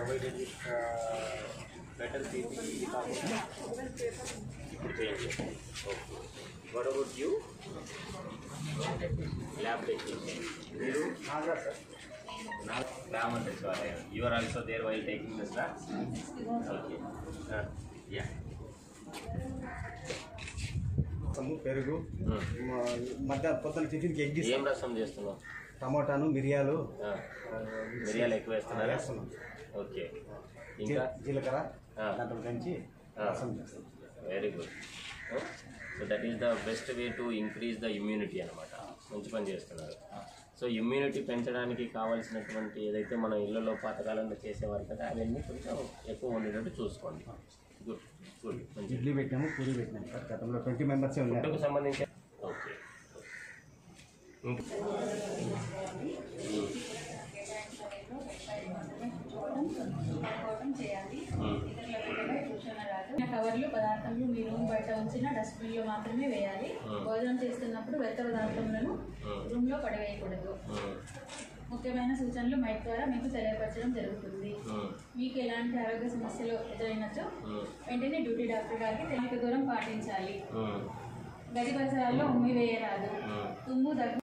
Provided with better PP ఇది కాకుండా ఇప్పుడు చేయండి okay what about you lab technician మీరు రామన్ సచివాలయం you are also there while taking this class okay yeah రసము పెరుగు మ- మధ్య పొద్దున టిఫిన్కి ఎగ్ ఏం రసం చేస్తున్నావు టమోటాను మిరియాలు ఆ, మిరియాలు ఎక్కువ వేస్తున్నారా వేస్తున్నాం. ఓకే జీ- ఇంకా జీలకర్ర ఆ. దాంట్లో దంచి ఆ. రసం చేస్తాం very good so that is the best way to increase the immunity అనమాట మంచి పని చేస్తున్నారు సో ఇమ్యూనిటీ పెంచడానికి కావాల్సినటువంటి ఏదైతే మన ఇళ్ళలో పాతకాలంలో చేసేవారు కదా అవన్నీ కొంచెం ఎక్కువ ఉండేటట్టు చూసుకోండి గుడ్ గుడ్ మంచి ఇడ్లీ పెట్టినాము పూరి పెట్టినాము సార్ గతంలో ట్వంటీ మెంబర్సే ఉన్నారు ఫుడ్కు సంబంధించి ఓకే పడుకోవడం చేయాలి ఇతరుల పిల్లలపై కూర్చోనరాదు కవర్లు పదార్థములు మీ రూమ్ బయట ఉంచిన డస్ట్బిన్లో మాత్రమే వేయాలి భోజనం చేస్తున్నప్పుడు వ్యర్థ పదార్థములను రూమ్లో పడవేయకూడదు ముఖ్యమైన సూచనలు మైక్ ద్వారా మీకు తెలియపరచడం జరుగుతుంది మీకు ఎలాంటి ఆరోగ్య సమస్యలు ఎదురైనచో వెంటనే డ్యూటీ డాక్టర్ గారికి తెలియక దూరం పాటించాలి గది పరిసరాల్లో ఉమ్మి వేయరాదు తుమ్ము దగ్గు